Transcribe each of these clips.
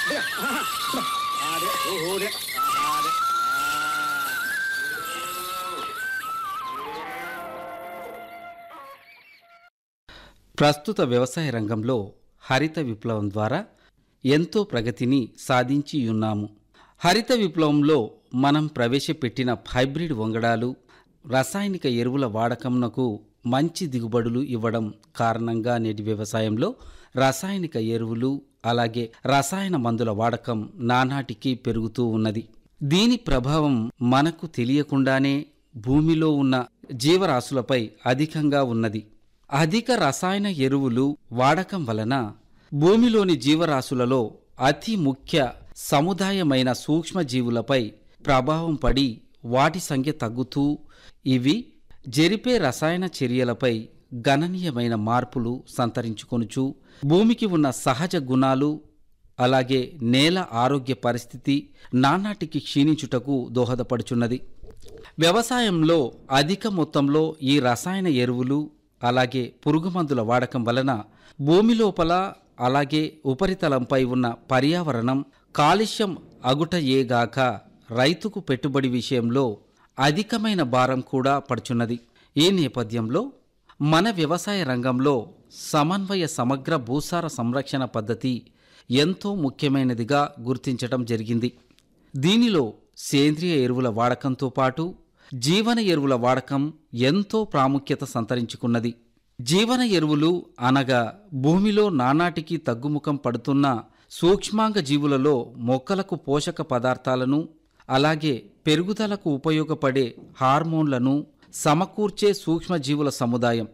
ప్రస్తుత వ్యవసాయ రంగంలో హరిత విప్లవం ద్వారా ఎంతో ప్రగతిని సాధించి ఉన్నాము హరిత విప్లవంలో మనం ప్రవేశపెట్టిన హైబ్రిడ్ వంగడాలు రసాయనిక ఎరువుల వాడకంనకు మంచి దిగుబడులు ఇవ్వడం కారణంగా నేటి వ్యవసాయంలో రసాయనిక ఎరువులు అలాగే రసాయన మందుల వాడకం నానాటికి పెరుగుతూ ఉన్నది దీని ప్రభావం మనకు తెలియకుండానే భూమిలో ఉన్న జీవరాశులపై అధికంగా ఉన్నది అధిక రసాయన ఎరువులు వాడకం వలన భూమిలోని జీవరాశులలో అతి ముఖ్య సముదాయమైన సూక్ష్మజీవులపై ప్రభావం పడి వాటి సంఖ్య తగ్గుతూ ఇవి జరిపే రసాయన చర్యలపై గణనీయమైన మార్పులు సంతరించుకొనుచు భూమికి ఉన్న సహజ గుణాలు అలాగే నేల ఆరోగ్య పరిస్థితి నానాటికి క్షీణించుటకు దోహదపడుచున్నది వ్యవసాయంలో అధిక మొత్తంలో ఈ రసాయన ఎరువులు అలాగే పురుగుమందుల వాడకం వలన భూమి లోపల అలాగే ఉపరితలంపై ఉన్న పర్యావరణం కాలుష్యం అగుటయేగాక రైతుకు పెట్టుబడి విషయంలో అధికమైన భారం కూడా పడుచున్నది ఈ నేపథ్యంలో మన వ్యవసాయ రంగంలో సమన్వయ సమగ్ర భూసార సంరక్షణ పద్ధతి ఎంతో ముఖ్యమైనదిగా గుర్తించడం జరిగింది దీనిలో సేంద్రియ ఎరువుల వాడకంతో పాటు జీవన ఎరువుల వాడకం ఎంతో ప్రాముఖ్యత సంతరించుకున్నది జీవన ఎరువులు అనగా భూమిలో నానాటికి తగ్గుముఖం పడుతున్న సూక్ష్మాంగ జీవులలో మొక్కలకు పోషక పదార్థాలను అలాగే పెరుగుదలకు ఉపయోగపడే హార్మోన్లను సమకూర్చే సూక్ష్మజీవుల సముదాయం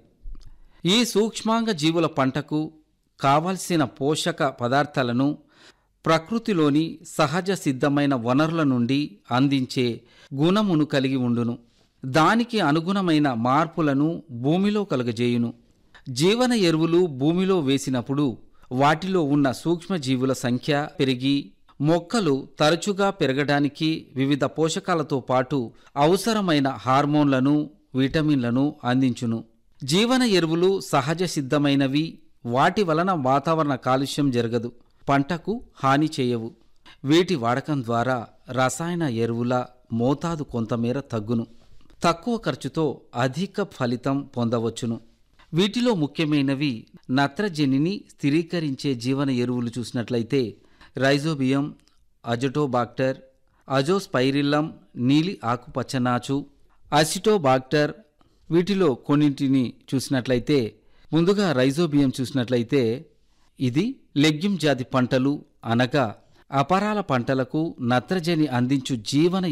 ఈ సూక్ష్మాంగ జీవుల పంటకు కావలసిన పోషక పదార్థాలను ప్రకృతిలోని సహజ సిద్ధమైన వనరుల నుండి అందించే గుణమును కలిగి ఉండును దానికి అనుగుణమైన మార్పులను భూమిలో కలుగజేయును జీవన ఎరువులు భూమిలో వేసినప్పుడు వాటిలో ఉన్న సూక్ష్మజీవుల సంఖ్య పెరిగి మొక్కలు తరచుగా పెరగడానికి వివిధ పోషకాలతో పాటు అవసరమైన హార్మోన్లను విటమిన్లను అందించును జీవన ఎరువులు సహజ సిద్ధమైనవి వాటి వలన వాతావరణ కాలుష్యం జరగదు పంటకు హాని చేయవు వీటి వాడకం ద్వారా రసాయన ఎరువుల మోతాదు కొంతమేర తగ్గును తక్కువ ఖర్చుతో అధిక ఫలితం పొందవచ్చును వీటిలో ముఖ్యమైనవి నత్రజనిని స్థిరీకరించే జీవన ఎరువులు చూసినట్లయితే రైజోబియం అజటోబాక్టర్ అజోస్పైరిల్లం నీలి ఆకుపచ్చనాచు అసిటోబాక్టర్ వీటిలో కొన్నింటిని చూసినట్లయితే ముందుగా రైజోబియం చూసినట్లయితే ఇది లెగ్యూమ్ జాతి పంటలు అనగా అపరాల పంటలకు నత్రజని అందించు జీవన